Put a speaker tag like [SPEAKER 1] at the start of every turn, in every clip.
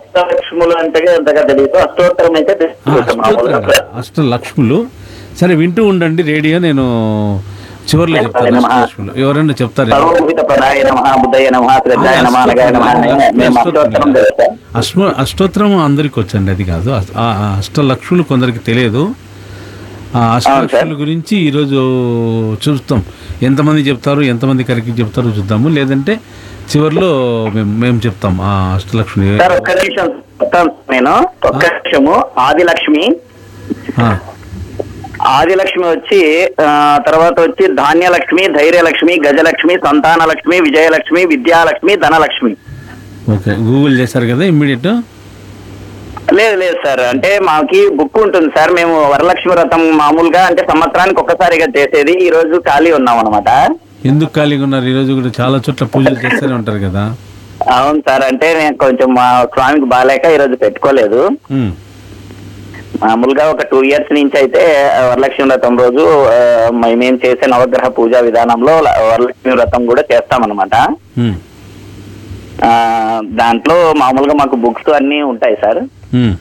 [SPEAKER 1] అష్టలక్ష్ములు అంటే అంతగా తెలియదు అష్టోత్తరం అయితే
[SPEAKER 2] ఆ,
[SPEAKER 1] తెలుసు మామూలుగా
[SPEAKER 2] అష్టోత్తరం అష్టలక్ష్ములు సరే వింటూ ఉండండి రేడియో నేను చివరిలో చెప్తాను అష్టలక్ష్ములు ఎవరైనా చెప్తారు
[SPEAKER 1] సర్వభూత పదాయ నమ బుద్ధయ నమ శ్రద్ధాయ నమ అనగాయ నమ అని మేము అష్టోత్తరం తెలుస్తాం
[SPEAKER 2] అష్ట అష్టోత్తరం అందరికి వచ్చండి అది కాదు అష్ట- ఆ ఆ అష్టలక్ష్ములు కొందరికి తెలియదు ఆ అష్టలక్ష్ముల గురించి ఈరోజు చూస్తాం ఎంతమంది చెప్తారు ఎంతమంది కరెక్ట్ చెప్తారో చూద్దాము లేదంటే చివరిలో మేము మేము చెప్తాం ఆ అష్టలక్ష్మి
[SPEAKER 1] సార్ ఒక్క నిమిషం చెప్తాను నేను ఒక్క నిమిషము ఆదిలక్ష్మి
[SPEAKER 2] ఆ,
[SPEAKER 1] ఆదిలక్ష్మి వచ్చి ఆ, తర్వాత వచ్చి ధాన్యలక్ష్మి ధైర్యలక్ష్మి గజలక్ష్మి సంతానలక్ష్మి విజయలక్ష్మి విద్యాలక్ష్మి ధనలక్ష్మి
[SPEAKER 2] ఓకే గూగుల్ చేశారు కదా ఇమ్మీడియట్
[SPEAKER 1] లేదు లేదు సార్ అంటే మాకి బుక్ ఉంటుంది సార్ మేము వరలక్ష్మి వ్రతం మామూలుగా అంటే సంవత్సరానికి ఒక్కసారిగా చేసేది ఈ రోజు ఖాళీ ఉన్నాం అనమాట
[SPEAKER 2] ఎందుకు ఖాళీగా ఉన్నారు ఈరోజు కూడా చాలా చోట్ల పూజలు చేస్తూనే ఉంటారు కదా
[SPEAKER 1] అవును సార్ అంటే నేను కొంచెం మా స్వామికి బాగాలేక ఈ రోజు పెట్టుకోలేదు
[SPEAKER 2] ఉమ్,
[SPEAKER 1] మామూలుగా ఒక టూ ఇయర్స్ నుంచి అయితే ఆ, వరలక్ష్మి వ్రతం రోజు ఆ, మ- మేము చేసే నవగ్రహ పూజా విధానంలో ల- వరలక్ష్మి వ్రతం కూడా చేస్తామన్నమాట
[SPEAKER 2] ఉమ్,
[SPEAKER 1] ఆ, దాంట్లో మామూలుగా మాకు బుక్స్ అన్నీ ఉంటాయి సార్
[SPEAKER 2] ఉమ్.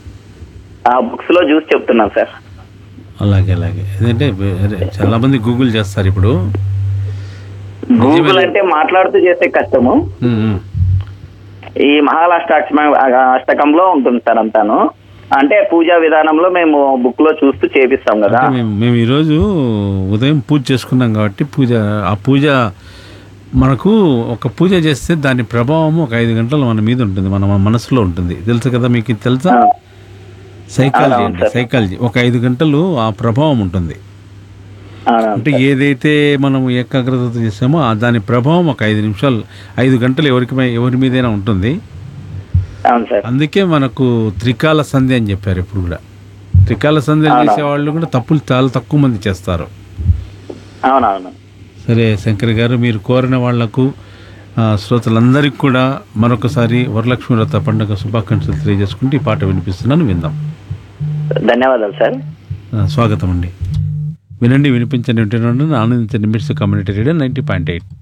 [SPEAKER 1] ఆ బుక్స్ లో చూసి చెప్తున్నాను సార్
[SPEAKER 2] అలాగే అలాగే ఎందుకంటే అదే, చాలా మంది గూగుల్ చేస్తారు ఇప్పుడు
[SPEAKER 1] గూగుల్ అంటే మాట్లాడుతూ చేసే కష్టము
[SPEAKER 2] ఉమ్, ఉమ్.
[SPEAKER 1] ఈ మహారాష్ట్రాష్టమ అష్టకంలో ఉంటుంది సార్ అంతాను అంటే పూజా విధానంలో మేము బుక్ లో చూస్తూ చేపిస్తాం కదా
[SPEAKER 2] అంటే మేము మేము ఈరోజు ఉదయం పూజ చేసుకున్నాం కాబట్టి పూజ ఆ పూజ మనకు ఒక పూజ చేస్తే దాని ప్రభావం ఒక ఐదు గంటలు మన మీద ఉంటుంది మన మన మనసులో ఉంటుంది తెలుసు కదా మీకు ఇది తెలుసా
[SPEAKER 1] ఆ,
[SPEAKER 2] సైకాలజీ
[SPEAKER 1] అవును
[SPEAKER 2] అండి
[SPEAKER 1] సార్.
[SPEAKER 2] సైకాలజీ ఒక ఐదు గంటలు ఆ ప్రభావం ఉంటుంది
[SPEAKER 1] అవును
[SPEAKER 2] అంటే ఏదైతే మనం ఏకాగ్రత చేసామో ఆ దాని ప్రభావం ఒక ఐదు నిమిషాలు ఐదు గంటలు ఎవరికి మై- ఎవరి మీదైనా ఉంటుంది
[SPEAKER 1] అవును సార్
[SPEAKER 2] అందుకే మనకు త్రికాల సంధి అని చెప్పారు ఇప్పుడు కూడా త్రికాల సంధి
[SPEAKER 1] అవునా.
[SPEAKER 2] చేసే వాళ్ళు కూడా తప్పులు చాలా తక్కువ మంది చేస్తారు
[SPEAKER 1] అవునవును
[SPEAKER 2] సరే శంకర్ గారు మీరు కోరిన వాళ్లకు ఆ, శ్రోతలందరికీ కూడా మరొకసారి వరలక్ష్మి వ్రత పండుగ శుభాకాంక్షలు తెలియజేసుకుంటూ ఈ పాట వినిపిస్తున్నాను విందాం
[SPEAKER 1] ధన్యవాదాలు సార్
[SPEAKER 2] ఆ, స్వాగతం అండి వినండి వినిపించండి వింటున్నాను ఆనందించండి MITS community radio ninety point eight